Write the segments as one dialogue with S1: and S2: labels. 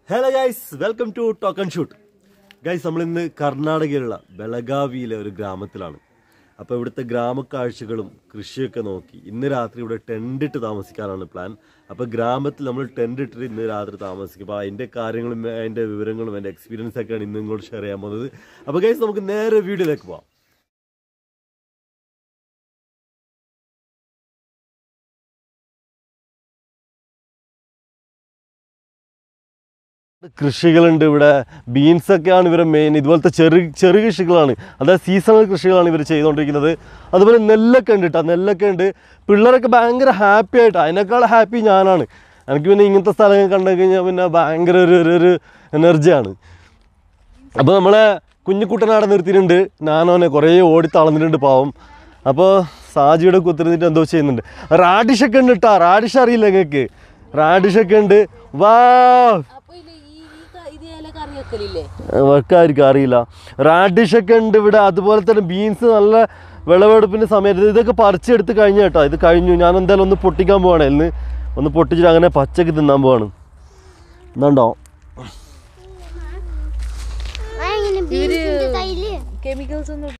S1: Hello guys welcome to token shoot guys നമ്മൾ ഇന്ന് കർണാടകയിലുള്ള ബെളഗാവിയിലെ ഒരു ഗ്രാമത്തിലാണ് അപ്പോൾ ഇവിടുത്തെ ഗ്രാമക്കാഴ്ചകളും കൃഷിയൊക്കെ നോക്കി ഇന്ന് രാത്രി ഇവിടെ ടെൻ്റ് ഇട്ട് താമസിക്കാനാണ് പ്ലാൻ അപ്പോൾ ഗ്രാമത്തിൽ നമ്മൾ ടെൻ്റ് ഇട്ടിട്ട് ഇന്ന് രാത്രി താമസിക്കും അപ്പോൾ അതിൻ്റെ കാര്യങ്ങളും അതിൻ്റെ വിവരങ്ങളും എൻ്റെ എക്സ്പീരിയൻസ് ഒക്കെയാണ് ഇന്ന് ഇങ്ങോട്ട് ഷെയർ ചെയ്യാൻ പോകുന്നത് അപ്പോൾ ഗൈസ് നമുക്ക് നേരെ വീഡിയോയിലേക്ക് പോവാം കൃഷികളുണ്ട് ഇവിടെ ബീൻസ് ഒക്കെയാണ് ഇവരെ മെയിൻ ഇതുപോലത്തെ ചെറു ചെറു കൃഷികളാണ് അതായത് സീസണൽ കൃഷികളാണ് ഇവർ ചെയ്തുകൊണ്ടിരിക്കുന്നത് അതുപോലെ നെല്ലൊക്കെ ഉണ്ട് കേട്ടോ നെല്ലൊക്കെ ഉണ്ട് പിള്ളേരൊക്കെ ഭയങ്കര ഹാപ്പി ആയിട്ട് അതിനേക്കാൾ ഹാപ്പി ഞാനാണ് എനിക്ക് പിന്നെ ഇങ്ങനത്തെ സ്ഥലങ്ങൾ കണ്ടു കഴിഞ്ഞാൽ പിന്നെ ഭയങ്കര ഒരു ഒരു ഒരു എനർജിയാണ് അപ്പോൾ നമ്മളെ കുഞ്ഞിക്കുട്ടനാടെ നിർത്തിയിട്ടുണ്ട് നാനോനെ കുറേ ഓടി തളർന്നിട്ടുണ്ട് പാവം അപ്പോൾ സാജിയുടെ കുത്തിരുന്നിട്ട് എന്തോ ചെയ്യുന്നുണ്ട് റാഡിഷൊക്കെ ഉണ്ട് കേട്ടോ റാഡിഷ് അറിയില്ല നിങ്ങൾക്ക് റാഡിഷൊക്കെ ഉണ്ട് വാ
S2: അപ്പൊ ഇല്ല ഈ ഈ ക- ഇത് ഇല കറി വെക്കലില്ലേ
S1: വെക്കായിരിക്കും അറിയില്ല റാഡിഷൊക്കെ ഉണ്ട് ഇവിടെ അതുപോലെ തന്നെ ബീൻസ് നല്ല വിളവെടുപ്പിൻ്റെ സമയത്ത് ഇതൊക്കെ പറിച്ചെടുത്ത് കഴിഞ്ഞ കേട്ടോ ഇത് കഴിഞ്ഞു ഞാൻ എന്തായാലും ഒന്ന് പൊട്ടിക്കാൻ പോവാണ് ഇന്ന് ഒന്ന് പൊട്ടിച്ചിട്ട് അങ്ങനെ പച്ചക്ക് തിന്നാൻ പോവാണ് എന്നുണ്ടോ
S2: ഇവര് കെമിക്കൽസ് ഒന്നും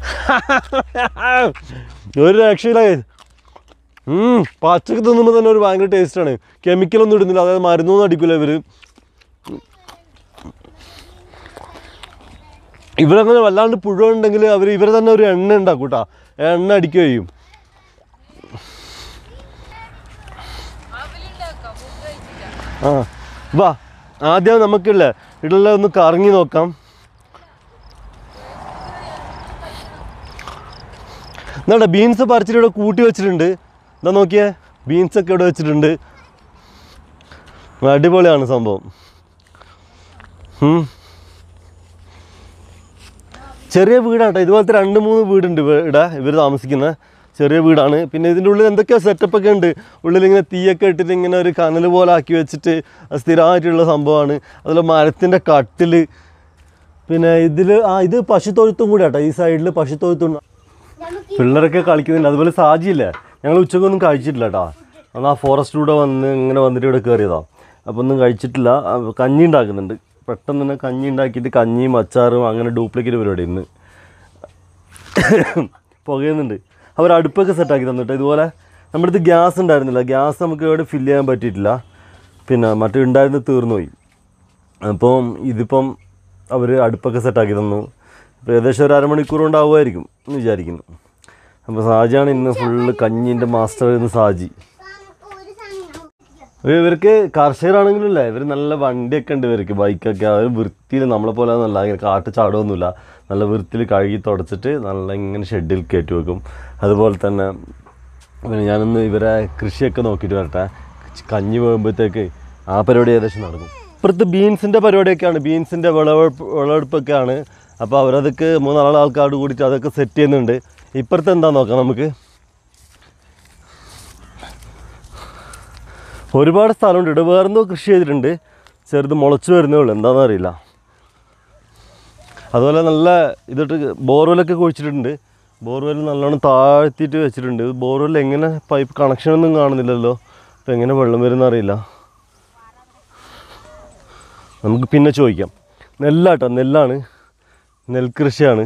S1: ഒരു രക്ഷയില്ല ഉം, പച്ചക്ക് തിന്നുമ്പോൾ തന്നെ ഒരു ഭയങ്കര ടേസ്റ്റാണ് കെമിക്കലൊന്നും ഇടുന്നില്ല അതായത് മരുന്നൊന്നും അടിക്കില്ല ഇവർ ഇവരങ്ങനെ വല്ലാണ്ട് പുഴുണ്ടെങ്കിൽ അവർ ഇവർ തന്നെ ഒരു എണ്ണ ഉണ്ടാക്കും കേട്ടോ എണ്ണ അടിക്കുക ചെയ്യും ആ വാ ആദ്യം നമുക്കില്ലേ ഇടല ഒന്ന് കറങ്ങി നോക്കാം എന്നാ ബീൻസ് പറിച്ചിട്ട് ഇവിടെ കൂട്ടി വെച്ചിട്ടുണ്ട് എന്താ നോക്കിയേ ബീൻസ് ഒക്കെ ഇവിടെ വെച്ചിട്ടുണ്ട് അടിപൊളിയാണ് സംഭവം ഉം. ചെറിയ വീടാട്ടോ ഇതുപോലത്തെ രണ്ട് മൂന്ന് വീടുണ്ട് ഇവ- ഇവിടെ ഇവർ താമസിക്കുന്ന ചെറിയ വീടാണ് പിന്നെ ഇതിൻ്റെ ഉള്ളിൽ എന്തൊക്കെയോ സെറ്റപ്പ് ഒക്കെ ഉണ്ട് ഉള്ളിൽ ഇങ്ങനെ തീയൊക്കെ ഇട്ടിട്ട് ഇങ്ങനെ ഒരു കനൽ പോലെ ആക്കി വെച്ചിട്ട് അത് സ്ഥിരമായിട്ടുള്ള സംഭവമാണ് അതുപോലെ മരത്തിൻ്റെ കട്ടിൽ പിന്നെ ഇതിൽ ആ ഇത് പശുത്തൊഴുത്തും കൂടെ കേട്ടോ ഈ സൈഡിൽ പശുത്തൊഴുത്തും പിള്ളേരൊക്കെ കളിക്കുന്നുണ്ട് അതുപോലെ സാജിയില്ലേ ഞങ്ങൾ ഉച്ചക്കൊന്നും കഴിച്ചിട്ടില്ല കേട്ടോ അന്ന് ആ ഫോറസ്റ്റിലൂടെ വന്ന് ഇങ്ങനെ വന്നിട്ട് ഇവിടെ കയറിയതാ അപ്പോൾ ഒന്നും കഴിച്ചിട്ടില്ല അപ്പൊ കഞ്ഞി ഉണ്ടാക്കുന്നുണ്ട് പെട്ടെന്ന് തന്നെ കഞ്ഞി ഉണ്ടാക്കിയിട്ട് കഞ്ഞിയും അച്ചാറും അങ്ങനെ ഡ്യൂപ്ലിക്കേറ്റ് പരിപാടി ഇന്ന് പുകയുന്നുണ്ട് അവർ അടുപ്പൊക്കെ സെറ്റാക്കി തന്നിട്ട് ഇതുപോലെ നമ്മുടെ അടുത്ത് ഗ്യാസ് ഉണ്ടായിരുന്നില്ല ഗ്യാസ് നമുക്ക് ഇവിടെ ഫില്ല് ചെയ്യാൻ പറ്റിയിട്ടില്ല പിന്നെ മറ്റേ ഉണ്ടായിരുന്നത് തീർന്നു പോയി അപ്പം ഇതിപ്പം അവർ അടുപ്പൊക്കെ സെറ്റാക്കി തന്നു ഇപ്പോൾ ഏകദേശം ഒരു അരമണിക്കൂർ കൊണ്ടാവുമായിരിക്കും എന്ന് വിചാരിക്കുന്നു അപ്പോൾ സാജിയാണ് ഇന്ന് ഫുള്ള് കഞ്ഞിൻ്റെ മാസ്റ്റർ ഇന്ന് സാജി അപ്പോൾ ഇവർക്ക് കർഷകരാണെങ്കിലും ഇല്ലേ ഇവർ നല്ല വണ്ടിയൊക്കെ ഉണ്ട് ഇവർക്ക് ബൈക്കൊക്കെ അവർ വൃത്തിയിൽ നമ്മളെ പോലെ ഒന്നുമല്ല ഇങ്ങനെ കാട്ട് ചാടുമൊന്നുമില്ല നല്ല വൃത്തിയിൽ കഴുകി തുടച്ചിട്ട് നല്ല ഇങ്ങനെ ഷെഡിൽ കയറ്റി വെക്കും അതുപോലെ തന്നെ പിന്നെ ഞാനൊന്ന് ഇവരെ കൃഷിയൊക്കെ നോക്കിയിട്ട് വരട്ടെ കഞ്ഞി പോകുമ്പോഴത്തേക്ക് ആ പരിപാടി ഏകദേശം നടക്കും ഇപ്പുറത്ത് ബീൻസിൻ്റെ പരിപാടിയൊക്കെയാണ് ബീൻസിൻ്റെ വിളവെടുപ്പ് വിളവെടുപ്പൊക്കെയാണ് അപ്പോൾ അവരതൊക്കെ മൂന്നാല് ആൾക്കാരോട് കൂടിയിട്ട് അതൊക്കെ സെറ്റ് ചെയ്യുന്നുണ്ട് ഇപ്പുറത്ത് എന്താ നോക്കാം നമുക്ക് ഒരുപാട് സ്ഥലമുണ്ട് ഇവിടെ വേറെന്തോ കൃഷി ചെയ്തിട്ടുണ്ട് ചെറുത് മുളച്ച് വരുന്നേ ഉള്ളൂ എന്താണെന്ന് അറിയില്ല അതുപോലെ നല്ല ഇതിട്ട് ബോർവെല്ലൊക്കെ കുഴിച്ചിട്ടുണ്ട് ബോർവെൽ നല്ലോണം താഴ്ത്തിയിട്ട് വെച്ചിട്ടുണ്ട് ബോർവെൽ എങ്ങനെ പൈപ്പ് കണക്ഷനൊന്നും കാണുന്നില്ലല്ലോ അപ്പോൾ എങ്ങനെ വെള്ളം വരുന്ന അറിയില്ല നമുക്ക് പിന്നെ ചോദിക്കാം നെല്ലാട്ടോ നെല്ലാണ് നെൽകൃഷിയാണ്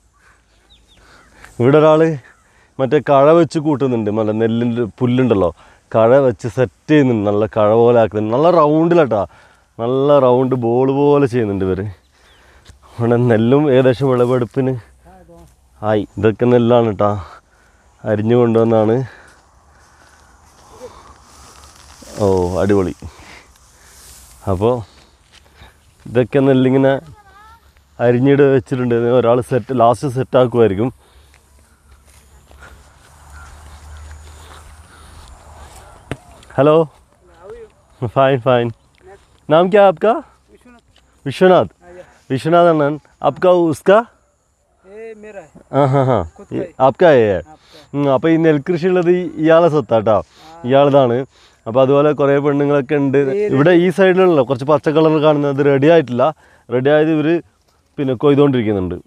S1: ഇവിടെ ഒരാൾ മറ്റേ കഴ വെച്ച് കൂട്ടുന്നുണ്ട് നല്ല നെല്ലിൻ്റെ പുല്ലുണ്ടല്ലോ കഴ വെച്ച് സെറ്റ് ചെയ്യുന്നുണ്ട് നല്ല കഴ പോലെ ആക്കുന്നുണ്ട് നല്ല റൗണ്ടിലാട്ടാ നല്ല റൗണ്ട് ബോൾ പോലെ ചെയ്യുന്നുണ്ട് ഇവർ ഇവിടെ നെല്ലും ഏകദേശം വിളവെടുപ്പിന് ആയി ഇതൊക്കെ നെല്ലാണ് കേട്ടാ അരിഞ്ഞു കൊണ്ടുവന്നാണ് ഓ അടിപൊളി അപ്പോൾ ഇതൊക്കെ നെല്ലിങ്ങനെ അരിഞ്ഞിട്ട് വെച്ചിട്ടുണ്ട് ഒരാൾ സെറ്റ് ലാസ്റ്റ് സെറ്റ് ആക്കുമായിരിക്കും हेलो फाइन फाइन नाम क्या है आपका विश्वनाथ विश्वनाथ आनंद आपका उसका
S3: ये मेरा है
S1: हाँ हाँ हाँ ये आपका है ഉം, അപ്പോൾ ഈ നെൽകൃഷി ഉള്ളത് ഈ- ഇയാളെ സ്വത്താട്ടോ ഇയാളതാണ് അപ്പോൾ അതുപോലെ കുറേ പെണ്ണുങ്ങളൊക്കെ ഉണ്ട് ഇവിടെ ഈ സൈഡിലുള്ള കുറച്ച് പച്ച കളർ കാണുന്നത് റെഡി ആയിട്ടില്ല റെഡി ആയത് ഇവർ പിന്നെ കൊയ്തുകൊണ്ടിരിക്കുന്നുണ്ട്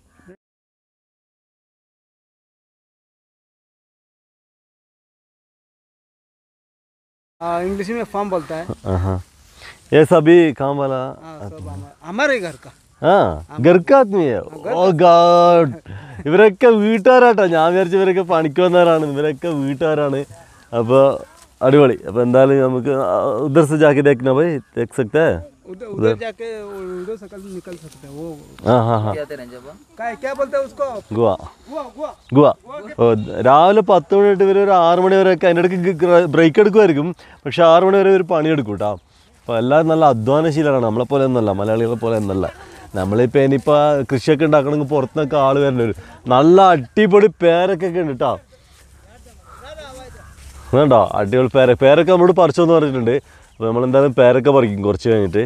S3: इंग्लिश में फार्म बोलता है
S1: ആഹാ ये सभी काम वाला
S3: हाँ सब हमारे हमारे घर का
S1: ആ ഗർക്കാത്മീയ ഓ ഗാഡ് ഇവരൊക്കെ വീട്ടുകാരാട്ടോ ഞാൻ വിചാരിച്ച ഇവരൊക്കെ പണിക്ക് വന്നവരാണ് ഇവരൊക്കെ വീട്ടുകാരാണ് അപ്പോൾ അടിപൊളി അപ്പോൾ എന്തായാലും നമുക്ക് ആ, ഉധർ से जाके देखना भाई देख सकते हैं
S3: उधर उधर जाके उधर से कल निकल सकते हैं वो
S1: हाँ हाँ हाँ
S3: क्या क्या बोलते हैं उसको
S1: ഗുവ
S3: गुआ गुआ
S1: ഗുവ ഓ രാവിലെ പത്ത് മണി തൊട്ട് ഇവർ ഒരു ആറ് മണി വരെ ഒക്കെ അതിൻ്റെ ഇടയ്ക്ക് ബ്രേക്ക് എടുക്കുമായിരിക്കും പക്ഷെ ആറ് മണി വരെ ഇവർ പണിയെടുക്കും കേട്ടോ അപ്പോൾ എല്ലാവരും നല്ല അധ്വാനശീലമാണ് നമ്മളെ പോലെ ഒന്നല്ല മലയാളികളെ പോലെ ഒന്നല്ല നമ്മളിപ്പോൾ ഇനിയിപ്പോൾ കൃഷിയൊക്കെ ഉണ്ടാക്കണമെങ്കിൽ പുറത്തുനിന്നൊക്കെ ആൾ വരേണ്ടി വരും നല്ല അടിപൊളി പേരക്കൊക്കെ ഉണ്ട് കേട്ടോ വേണ്ടോ അടിപൊളി പേര പേരൊക്കെ നമ്മളോട് പറിച്ചു എന്ന് പറഞ്ഞിട്ടുണ്ട് അപ്പോൾ നമ്മളെന്തായാലും പേരൊക്കെ പറിക്കും കുറച്ച് കഴിഞ്ഞിട്ട്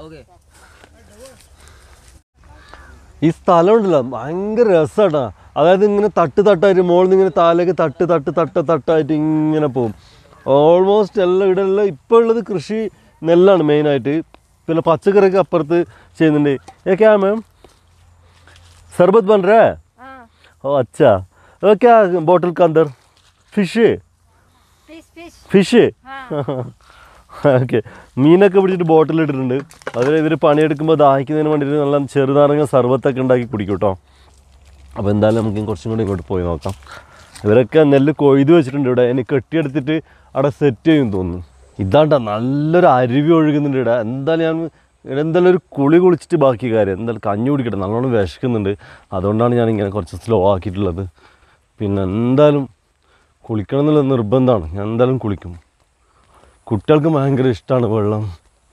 S1: ഈ സ്ഥലം ഉണ്ടല്ലോ ഭയങ്കര രസമാട്ടാ അതായത് ഇങ്ങനെ തട്ട് തട്ടായിട്ട് മുകളിൽ നിന്ന് ഇങ്ങനെ താലേക്ക് തട്ട് തട്ട് തട്ട് തട്ടായിട്ട് ഇങ്ങനെ പോകും ഓൾമോസ്റ്റ് എല്ലാം ഇവിടെ ഉള്ള ഇപ്പോൾ ഉള്ളത് കൃഷി നെല്ലാണ് മെയിനായിട്ട് പിന്നെ പച്ചക്കറിയൊക്കെ അപ്പുറത്ത് ചെയ്യുന്നുണ്ട് ഏ ക്യാ മാം സർബത്ത് ബൻ रहा है ओ अच्छा वो क्या बोतल के अंदर fish
S4: fish fish
S1: fish okay മീനൊക്കെ പിടിച്ചിട്ട് ബോട്ടിൽ ഇട്ടിട്ടുണ്ട് അതിൽ ഇവർ പണിയെടുക്കുമ്പോൾ ദാഹിക്കുന്നതിന് വേണ്ടിയിട്ട് നല്ല ചെറുനാരങ്ങ സർബത്തൊക്കെ ഉണ്ടാക്കി കുടിക്കും കേട്ടോ അപ്പോൾ എന്തായാലും നമുക്ക് കുറച്ചും കൂടി ഇങ്ങോട്ട് പോയി നോക്കാം ഇവരൊക്കെ നെല്ല് കൊയ്ത് വെച്ചിട്ടുണ്ട് ഇവിടെ ഇനി കെട്ടിയെടുത്തിട്ട് അവിടെ സെറ്റ് ചെയ്യും തോന്നുന്നു ഇതാണ്ട നല്ലൊരു അരുവി ഒഴുകുന്നുണ്ട് ഇവിടെ എന്തായാലും ഞാൻ ഇവിടെ എന്തായാലും ഒരു കുളി കുളിച്ചിട്ട് ബാക്കി കാര്യം എന്തായാലും കഞ്ഞി കുടിക്കട്ടെ നല്ലോണം വിശക്കുന്നുണ്ട് അതുകൊണ്ടാണ് ഞാൻ ഇങ്ങനെ കുറച്ച് സ്ലോ ആക്കിയിട്ടുള്ളത് പിന്നെ എന്തായാലും കുളിക്കണം എന്നുള്ള നിർബന്ധമാണ് ഞാൻ എന്തായാലും കുളിക്കും കുട്ടികൾക്ക് ഭയങ്കര ഇഷ്ടമാണ് വെള്ളം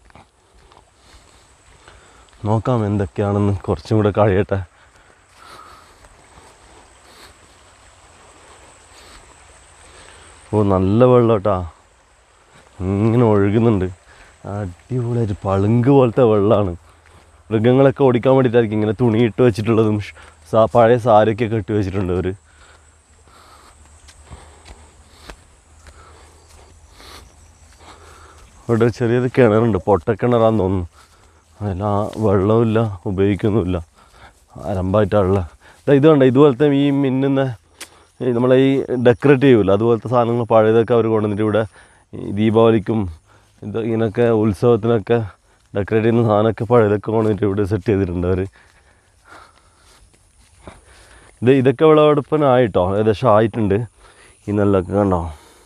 S1: നോക്കാം എന്തൊക്കെയാണെന്ന് കുറച്ചും കൂടെ കഴിയട്ടെ ഓ നല്ല വെള്ളം കേട്ടാ ഇങ്ങനെ ഒഴുകുന്നുണ്ട് അടിപൊളിയായിട്ട് പളുങ്ക് പോലത്തെ വെള്ളമാണ് മൃഗങ്ങളൊക്കെ ഓടിക്കാൻ വേണ്ടിയിട്ടായിരിക്കും ഇങ്ങനെ തുണി ഇട്ട് വെച്ചിട്ടുള്ളതും ഷ് സാ പഴയ സാരിയൊക്കെ കെട്ടി വെച്ചിട്ടുണ്ട് അവർ ഇവിടെ ഒരു ചെറിയൊരു കിണറുണ്ട് പൊട്ടക്കിണറാന്ന് തോന്നുന്നു അതിൽ ആ വെള്ളമില്ല ഉപയോഗിക്കുന്നുമില്ല അലമ്പായിട്ടുള്ള ദാ ഇത് കണ്ട ഇതുപോലത്തെ ഈ മിന്നുന്ന ഈ നമ്മളെ ഈ ഡെക്കറേറ്റ് ചെയ്യൂല അതുപോലത്തെ സാധനങ്ങൾ പഴയതൊക്കെ അവർ കൊണ്ടുവന്നിട്ട് ഇവിടെ ഈ ദീപാവലിക്കും ഇത് ഇങ്ങനെയൊക്കെ ഉത്സവത്തിനൊക്കെ ഡെക്കറേറ്റ് ചെയ്യുന്ന സാധനമൊക്കെ പഴയതൊക്കെ കൊണ്ടുവന്നിട്ട് ഇവിടെ സെറ്റ് ചെയ്തിട്ടുണ്ട് അവർ ഇത് ഇതൊക്കെ വിളവെടുപ്പനായിട്ടോ ഏകദേശം ആയിട്ടുണ്ട് ഈ നെല്ലൊക്കെ കണ്ടോ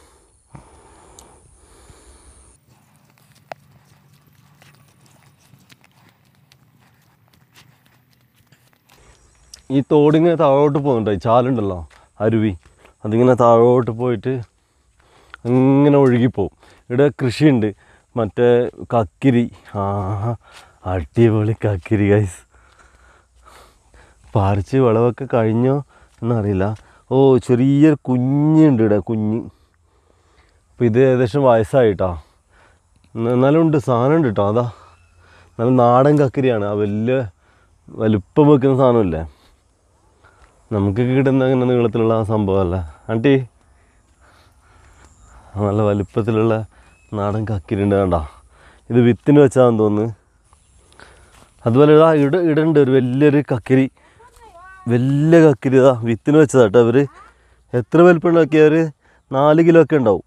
S1: ഈ തോടിങ്ങനെ താഴോട്ട് പോകുന്നുണ്ട് ഈ ചാലുണ്ടല്ലോ അരുവി അതിങ്ങനെ താഴോട്ട് പോയിട്ട് ഇങ്ങനെ ഒഴുകിപ്പോവും ഇവിടെ കൃഷിയുണ്ട് മറ്റേ കക്കിരി ആ അടിപൊളി കക്കിരി ഗൈസ് പറിച്ച് വിളവൊക്കെ കഴിഞ്ഞോ എന്നറിയില്ല ഓ ചെറിയൊരു കുഞ്ഞുണ്ട് ഇവിടെ കുഞ്ഞ് അപ്പോൾ ഇത് ഏകദേശം വയസ്സായിട്ടോ എന്നാലും ഉണ്ട് സാധനം ഉണ്ട് കേട്ടോ അതാ നല്ല നാടൻ കക്കരിയാണ് ആ വലിയ വലുപ്പം വെക്കുന്ന സാധനമില്ലേ നമുക്കൊക്കെ കിട്ടുന്ന അങ്ങനെ നീളത്തിലുള്ള ആ സംഭവമല്ല ആൻറ്റി നല്ല വലുപ്പത്തിലുള്ള നാടൻ കക്കിരിണ്ട് കണ്ട ഇത് വിത്തിന് വെച്ചാന്ന് തോന്നുന്നു അതുപോലെ ഇതാ ഇട ഇടുണ്ട് ഒരു വലിയൊരു കക്കിരി വലിയ കക്കിരി ഇതാ വിത്തിന് വെച്ചതാ കേട്ടോ അവർ എത്ര വലിപ്പം ഉണ്ടാക്കിയ ഒരു നാല് കിലോ ഒക്കെ ഉണ്ടാവും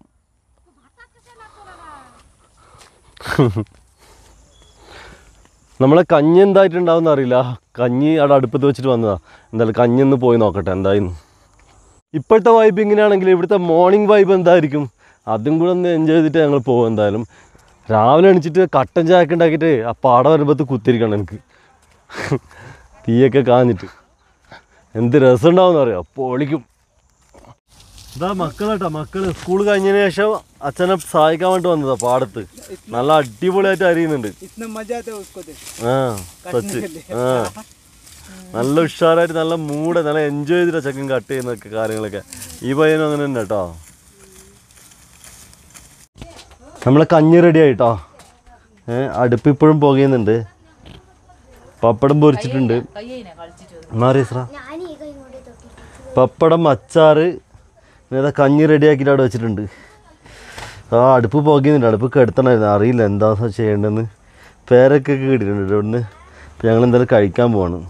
S1: നമ്മളെ കഞ്ഞി എന്തായിട്ടുണ്ടാവും അറിയില്ല കഞ്ഞി അവിടെ അടുപ്പത്ത് വെച്ചിട്ട് വന്നതാ എന്തായാലും കഞ്ഞി ഒന്ന് പോയി നോക്കട്ടെ എന്തായിരുന്നു ഇപ്പോഴത്തെ വൈബ് ഇങ്ങനെയാണെങ്കിൽ ഇവിടുത്തെ മോർണിംഗ് വൈബ് എന്തായിരിക്കും അതും കൂടെ ഒന്ന് എൻജോയ് ചെയ്തിട്ട് ഞങ്ങൾ പോകും എന്തായാലും രാവിലെ എണിച്ചിട്ട് കട്ടൻ ചായക്ക് ഉണ്ടാക്കിയിട്ട് ആ പാട വരുമ്പത്ത് കുത്തിരിക്കണം എനിക്ക് തീയൊക്കെ കാഞ്ഞിട്ട് എന്ത് രസം ഉണ്ടാവും അറിയാം പൊളിക്കും ഇതാ മക്കളാട്ടോ മക്കള് സ്കൂൾ കഴിഞ്ഞതിന് ശേഷം അച്ഛനെ സഹായിക്കാൻ വേണ്ടി വന്നതാ പാടത്ത് നല്ല അടിപൊളിയായിട്ട് അറിയുന്നുണ്ട്
S3: इतना मजा आता है उसको देख
S1: ആ സച്ച് ആ നല്ല ഉഷാറായിട്ട് നല്ല മൂഡ് നല്ല എൻജോയ് ചെയ്തിട്ടാ ചെക്കൻ കട്ട് ചെയ്യുന്നൊക്കെ കാര്യങ്ങളൊക്കെ ഈ പയ്യനും അങ്ങനെ തന്നെ കേട്ടോ നമ്മളെ കഞ്ഞി റെഡി ആയിട്ടോ ഏ അടുപ്പ് ഇപ്പോഴും പുകയുന്നുണ്ട് പപ്പടം പൊരിച്ചിട്ടുണ്ട് മാറിയസ്ര പപ്പടം അച്ചാറ് പിന്നെ ഇതാ കഞ്ഞി റെഡിയാക്കിയിട്ട് അവിടെ വെച്ചിട്ടുണ്ട് ആ അടുപ്പ് പുകയുന്നുണ്ട് അടുപ്പ് കെടുത്തണമായിരുന്നു അറിയില്ല എന്താ ചെയ്യേണ്ടതെന്ന് പേരൊക്കെ കിട്ടിയിട്ടുണ്ട് ഇവിടുന്ന് ഞങ്ങൾ എന്തായാലും കഴിക്കാൻ പോവാണ്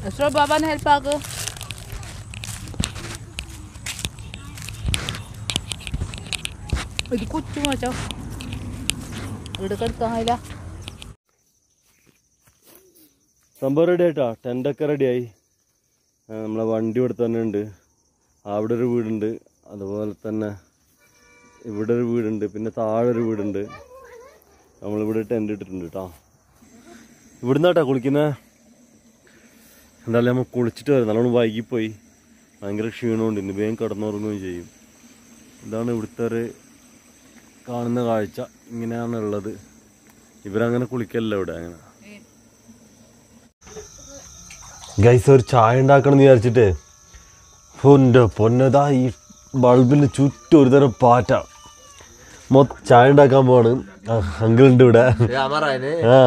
S2: അശ്രോ ബാബാനെ ഹെൽപ്പ് ആക്ക് ഇത് കൊച്ചു മോച്ചോ ഇവിടെ കിടക്കാൻ കഴിയില്ല
S1: സംഭവം റെഡി ആയിട്ടാ ടെൻ്റൊക്കെ റെഡിയായി നമ്മളെ വണ്ടി ഇവിടെ തന്നെ ഉണ്ട് അവിടെ ഒരു വീടുണ്ട് അതുപോലെ തന്നെ ഇവിടെ ഒരു വീടുണ്ട് പിന്നെ താഴെ ഒരു വീടുണ്ട് നമ്മളിവിടെ ടെൻ്റ് ഇട്ടിട്ടുണ്ട് കേട്ടോ ഇവിടുന്നാട്ടാ കുളിക്കുന്നത് എന്തായാലും നമ്മൾ കുളിച്ചിട്ട് വരും നല്ലോണം വൈകിപ്പോയി ഭയങ്കര ക്ഷീണമുണ്ട് ഇന്ന് വേഗം കിടന്നുറങ്ങുകയും ചെയ്യും ഇതാണ് ഇവിടുത്തെ ഒരു കാണുന്ന കാഴ്ച ഇങ്ങനെയാണ് ഉള്ളത് ഇവരങ്ങനെ കുളിക്കല്ല ഇവിടെ അങ്ങനെ ഗൈസ് ഒരു ചായ ഉണ്ടാക്കണം എന്ന് വിചാരിച്ചിട്ട് പൊൻ്റെ പൊന്നതാ ഈ ബൾബിന് ചുറ്റും ഒരു തരം പാറ്റ മൊത്തം ചായ ഉണ്ടാക്കാൻ പോവാണ് അങ്കിൾ ഉണ്ട് ഇവിടെ ആ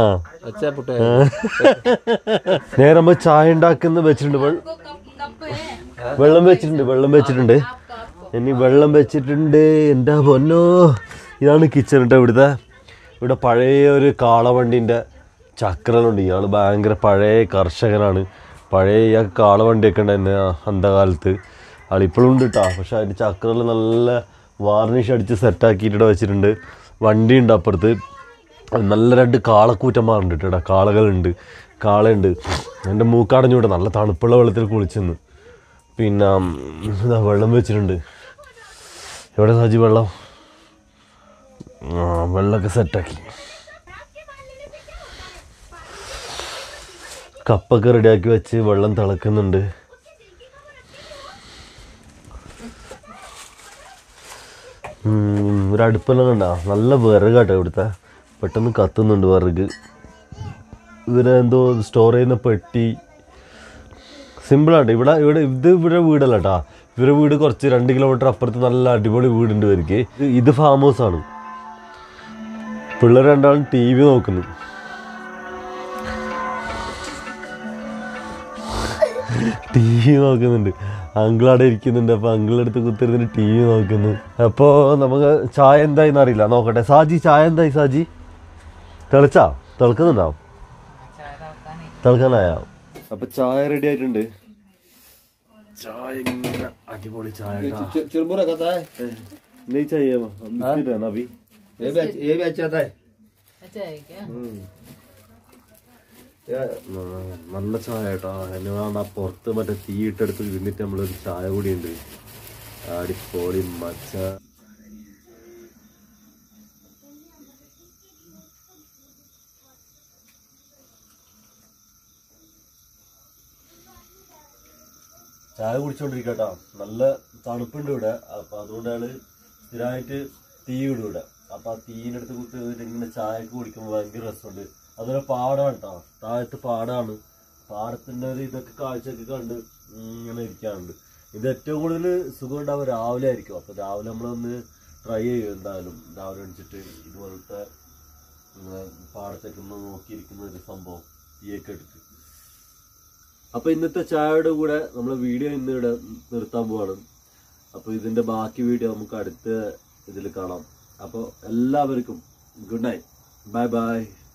S1: നേരെ നമ്മൾ ചായ ഉണ്ടാക്കുന്ന വെച്ചിട്ടുണ്ട് വെൾ- വെള്ളം വെച്ചിട്ടുണ്ട് വെള്ളം വെച്ചിട്ടുണ്ട് ഇനി വെള്ളം വെച്ചിട്ടുണ്ട് എൻ്റെ പൊന്നോ ഇതാണ് കിച്ചൺ കേട്ടോ ഇവിടുത്തെ ഇവിടെ പഴയ ഒരു കാളവണ്ടിൻ്റെ ചക്രനുണ്ട് ഇയാൾ ഭയങ്കര പഴയ കർഷകനാണ് പഴയ ഇയാൾ കാളവണ്ടിയൊക്കെ ഉണ്ടായിരുന്നു ആ അന്ധകാലത്ത് ആൾ ഇപ്പോഴും ഉണ്ട് കേട്ടോ പക്ഷെ അതിൻ്റെ ചക്രയിൽ നല്ല വാർണിഷ് അടിച്ച് സെറ്റാക്കിയിട്ട് വെച്ചിട്ടുണ്ട് വണ്ടി ഉണ്ട് അപ്പുറത്ത് നല്ല രണ്ട് കാളക്കൂറ്റന്മാരുണ്ട് കേട്ടോ കാളകളുണ്ട് കാളയുണ്ട് എൻ്റെ മൂക്കടഞ്ഞൂടെ നല്ല തണുപ്പുള്ള വെള്ളത്തിൽ കുളിച്ചെന്ന് പിന്നെ ഉം, ഇതാ വെള്ളം വെച്ചിട്ടുണ്ട് എവിടെ സാജി വെള്ളം ആ വെള്ളമൊക്കെ സെറ്റാക്കി കപ്പൊക്കെ റെഡിയാക്കി വെച്ച് വെള്ളം തിളക്കുന്നുണ്ട് ഉം, ഒരു അടുപ്പെല്ലാം കണ്ട നല്ല വിറകാട്ടോ ഇവിടുത്തെ പെട്ടെന്ന് കത്തുന്നുണ്ട് വിറക് ഇവരെന്തോ സ്റ്റോർ ചെയ്യുന്ന പെട്ടി സിമ്പിളാണ് ഇവിടെ ഇവിടെ ഇത് ഇവിടെ വീടല്ല കേട്ടാ ഇവരുടെ വീട് കുറച്ച് രണ്ട് കിലോമീറ്റർ അപ്പുറത്ത് നല്ല അടിപൊളി വീടുണ്ട് ഇവർക്ക് ഇത് ഇത് ഫാം ഹൗസ് ആണ് പിള്ളേർ രണ്ടാളും ടി വി നോക്കുന്നു ടി വി നോക്കുന്നുണ്ട് അങ്കിളവിടെ ഇരിക്കുന്നുണ്ട് അപ്പോൾ അങ്കിളടുത്ത് കുത്തിരുന്നിട്ട് ടി വി നോക്കുന്നു അപ്പോൾ നമുക്ക് ചായ എന്തായിന്ന് അറിയില്ല നോക്കട്ടെ സാജി ചായ എന്തായി സാജി തിളച്ചാ തിളക്കുന്നുണ്ടാവും തിളക്കാനായ അപ്പൊ ചായ റെഡി ആയിട്ടുണ്ട് ചായ ഇങ്ങനെ അടിപൊളി ചായ ട്ടാ.
S3: चिरमुरा खाता है
S1: ഏ, नहीं चाहिए वो, बिस्किट है ना अभी
S3: ये भी ये भी अच्छा आता है
S2: अच्छा है क्या
S1: ന- നല്ല ചായ കേട്ടോ എന്നെ വേണ്ട പുറത്ത് മറ്റേ തീ ഇട്ടെടുത്ത് ഇരുന്നിട്ട് നമ്മളൊരു ചായ കൂടി ഉണ്ട് അടിപൊളി മച്ച ചായ കുടിച്ചോണ്ടിരിക്കട്ടോ നല്ല തണുപ്പുണ്ട് ഇവിടെ അപ്പൊ അതുകൊണ്ടാണ് സ്ഥിരമായിട്ട് തീ ഇടും ഇവിടെ അപ്പൊ ആ തീയിന്റെ അടുത്ത് കുത്തി നിന്നിട്ട് ഇങ്ങനെ ചായക്ക് കുടിക്കുമ്പോൾ ഭയങ്കര രസമുണ്ട് അതൊരു പാടാണ് കേട്ടോ താഴത്ത് പാടാണ് പാടത്തിന്റെ ഒരു ഇതൊക്കെ കാഴ്ചയൊക്കെ കണ്ട് ഇങ്ങനെ ഇരിക്കാറുണ്ട് ഇത് ഏറ്റവും കൂടുതൽ സുഖം ഉണ്ടാവുക രാവിലെ ആയിരിക്കും അപ്പൊ രാവിലെ നമ്മളൊന്ന് ട്രൈ ചെയ്യും എന്തായാലും രാവിലെ എണിച്ചിട്ട് ഇതുപോലത്തെ ഇങ്ങനെ പാടത്തേക്ക് ഒന്ന് നോക്കിയിരിക്കുന്ന ഒരു സംഭവം തീയൊക്കെ എടുത്ത് അപ്പൊ ഇന്നത്തെ ചായയുടെ കൂടെ നമ്മളെ വീഡിയോ ഇന്ന് ഇവിടെ നിർത്താൻ പോവാണ് അപ്പൊ ഇതിന്റെ ബാക്കി വീഡിയോ നമുക്ക് അടുത്ത ഇതിൽ കാണാം അപ്പോൾ എല്ലാവർക്കും ഗുഡ് നൈറ്റ് ബൈ ബൈ